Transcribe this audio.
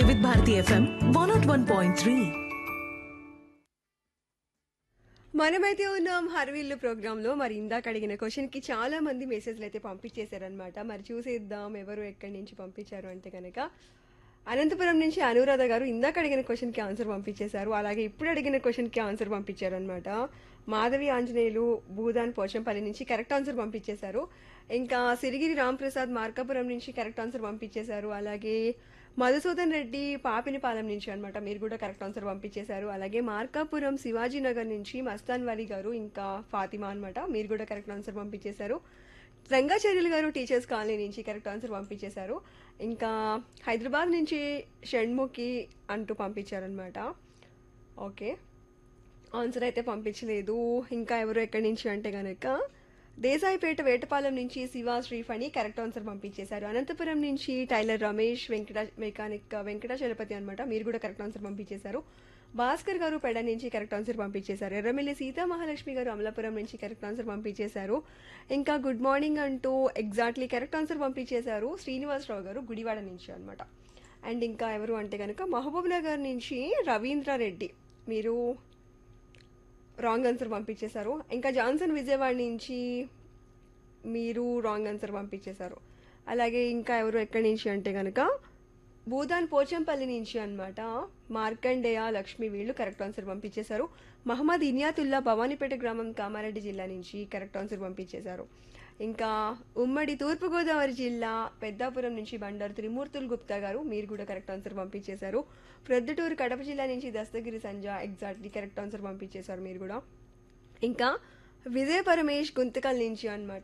వివిధ Bharati FM one nought one point three మనమైతే ఉన్నాం హర్విల్లు ప్రోగ్రాంలో మరి ఇందాక అడిగిన క్వశ్చన్ కి చాలా మంది మెసేజ్లు అయితే పంపించేశారనమాట మరి చూసేద్దాం ఎవరు ఎక్కడి నుంచి పంపించారు అంటే కనుక అనంతపురం నుంచి అనురాధ గారు ఇందాక అడిగిన క్వశ్చన్ కి ఆన్సర్ పంపించేశారు అలాగే ఇప్పుడు అడిగిన క్వశ్చన్ కి ఆన్సర్ పంపించారు అనమాట మాధవి ఆంజనేయులు భూదాన్ పోచంపల్లి నుంచి కరెక్ట్ ఆన్సర్ పంపించేశారు ఇంకా సిరిగిరి రాంప్రసాద్ మార్కాపురం నుంచి కరెక్ట్ ఆన్సర్ పంపించేశారు అలాగే మధుసూదన్ రెడ్డి పాపినిపాలెం నుంచి అన్నమాట మీరు కూడా కరెక్ట్ ఆన్సర్ పంపించేశారు అలాగే మార్కాపురం శివాజీ నగర్ నుంచి మస్తాన్ వలి గారు ఇంకా ఫాతిమా అన్నమాట మీరు కూడా కరెక్ట్ ఆన్సర్ పంపించేశారు రంగాచార్యులు గారు టీచర్స్ కాలనీ నుంచి కరెక్ట్ ఆన్సర్ పంపించేశారు ఇంకా హైదరాబాద్ నుంచి షణ్ముఖి అంటూ పంపించారనమాట ఓకే ఆన్సర్ అయితే పంపించలేదు ఇంకా ఎవరు ఎక్కడి నుంచి అంటే కనుక దేశాయిపేట వేటపాలెం నుంచి శివ శ్రీఫణి కరెక్ట్ ఆన్సర్ పంపించేశారు అనంతపురం నుంచి టైలర్ రమేష్ వెంకట మెకానిక్ వెంకటాచలపతి అనమాట మీరు కూడా కరెక్ట్ ఆన్సర్ పంపించేశారు భాస్కర్ గారు పెడ నుంచి కరెక్ట్ ఆన్సర్ పంపించేశారు ఎర్రమిల్లి సీతా మహాలక్ష్మి గారు అమలాపురం నుంచి కరెక్ట్ ఆన్సర్ పంపించేశారు ఇంకా గుడ్ మార్నింగ్ అంటూ ఎగ్జాక్ట్లీ కరెక్ట్ ఆన్సర్ పంపించేశారు శ్రీనివాసరావు గారు గుడివాడ నుంచి అనమాట అండ్ ఇంకా ఎవరు అంటే కనుక మహబూబ్ నగర్ నుంచి రవీంద్ర రెడ్డి మీరు రాంగ్ ఆన్సర్ పంపించేశారు ఇంకా జాన్సన్ విజయవాడ నుంచి మీరు రాంగ్ ఆన్సర్ పంపించేశారు అలాగే ఇంకా ఎవరు ఎక్కడి నుంచి అంటే కనుక భూదాన్ పోచంపల్లి నుంచి అన్నమాట మార్కండేయ లక్ష్మి వీళ్ళు కరెక్ట్ ఆన్సర్ పంపించేశారు మహమ్మద్ ఇనియాతుల్లా భవానీపేట గ్రామం కామారెడ్డి జిల్లా నుంచి కరెక్ట్ ఆన్సర్ పంపించేశారు ఇంకా ఉమ్మడి తూర్పుగోదావరి జిల్లా పెద్దాపురం నుంచి బండారు త్రిమూర్తులు గుప్తా గారు మీరు కూడా కరెక్ట్ ఆన్సర్ పంపించేశారు ప్రొద్దుటూరు కడప జిల్లా నుంచి దస్తగిరి సంజ ఎగ్జాక్ట్లీ కరెక్ట్ ఆన్సర్ పంపించేశారు మీరు కూడా ఇంకా విజయ పరమేష్ గుంతకల్ నుంచి అన్నమాట